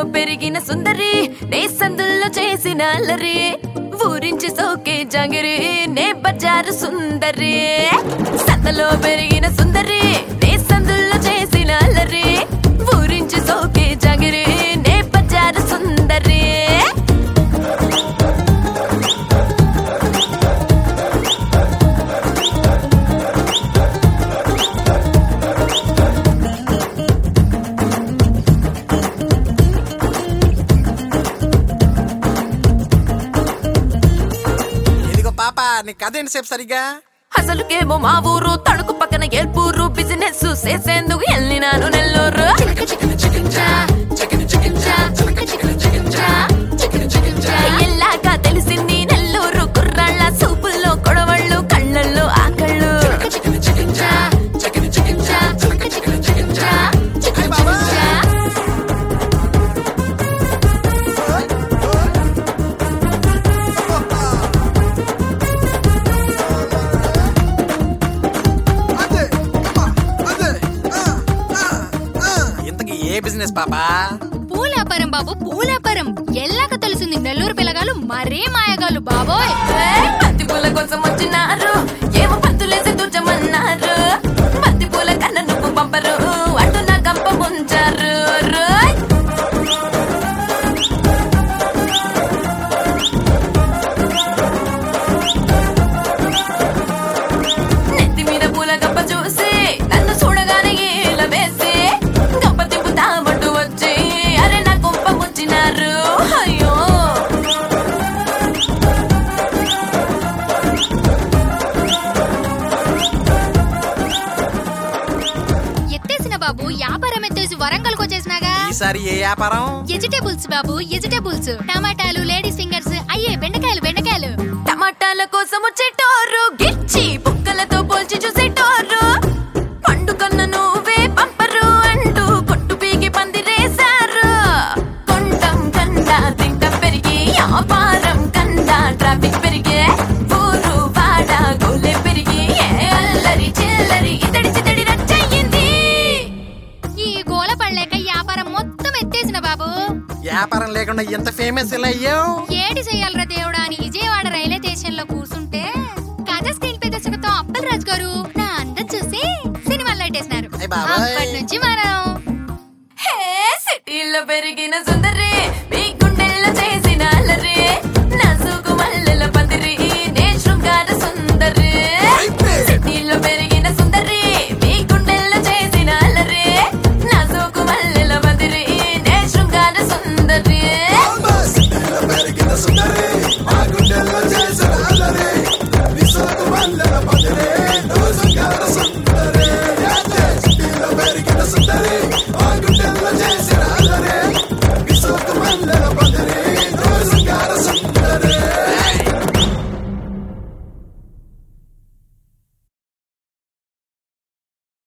పెరిగిన సుందరి నే సందుల్లో చేసిన అల్లరి ఊరించి సోకే జంగిరి నే బజారు సుందరి సందలో పెరిగిన సుందరి నే సందుల్లో చేసిన అల్లరి ఊరించి సోకే జంగిరి నే బజారు సుందరి ఇదిగో పాప నీ కథ ఏంటి సేపు సరిగ్గా అసలుకేమో మా ఊరు తణుకు పక్కన ఏల్పూరు బిజినెస్ చేసేందుకు వెళ్ళినాను నెల్లూరు ఎల్లాగా తెలిసింది నెల్లూరు కుర్రాళ్ళ సూపుల్లో కొడవళ్ళు కళ్ళల్లో ఆకళ్ళు అదే, అమ్మా, అదే, ఆ, ఆ, ఆ. ఇంతకీ ఏ బిజినెస్ పాపా పూలాపరం బాబు పూలాపరం ఎల్లాక తెలిసింది నెల్లూరు పిల్లగాలు మరే మాయగాలు బాబోయ్ ఏయ్, బంతి పూల కోసం వచ్చినారు ఏమో పంతులేసి తుర్చమన్నారు బంతి పూల కన్న నువ్వు పంపరు అటు నా కంప ముంచారు రోయ్. నెత్తి మీద పూల గప్ప చూసి నన్ను చూడగానే ఇలా వేసి గప్ప తిప్పుతామంటూ వచ్చి అరే నా కొంప ముంచినారు అయ్యో ఎత్తేసిన బాబు వ్యాపారం ఎత్తేసి వరంగల్కి వచ్చేసినాగా ఈసారి ఏ వ్యాపారం వెజిటేబుల్స్ బాబు వెజిటేబుల్స్ టమాటాలు లేడీస్ ఫింగర్స్ అయ్యే బెండకాయలు బెండకాయలు టమాటాల కోసం వచ్చేటోరు గిచ్చి బుక్కలతో పోల్చి చూసేటోరు పండుకన్న నువ్వే పంపరు అంటూ కొట్టు పీకి పందిరేశారు కొండం కందా తింటం పెరిగి వ్యాపారం కందా ట్రాఫిక్ పెరిగే ఊరు వాడ గోలే పెరిగి ఏ అల్లరి చిల్లరి ఇతడి చితడి రచ్చయింది ఈ గోల పడలేక వ్యాపారం మొత్తం ఎత్తేసిన బాబు వ్యాపారం లేకుండా ఎంత ఫేమస్ ఇలా అయ్యావు ఏటి చెయ్యాలరా దేవుడా అని విజయవాడ రైల్వే స్టేషన్ లో కూర్చుంటే కథ స్క్రీన్ పే దర్శకతో అప్పల్ రాజు గారు నా అందం చూసి సినిమాలో ఎట్టేసినారు అయ్ బాబోయ్. అప్పటి నుంచి మనం హే సిటీలో పెరిగిన సుందరి మీ గుండెల్లో చేసిన అల్లరి నాసుకు మల్లెల పందిరి నే శృంగార సుందరి సిటీలో పెరిగిన సుందరి మీ గుండెల్లో చేసిన అల్లరి నాసుకు మల్లెల పందిరి నే శృంగార సుందరి Alma, si te la verga, sudaré.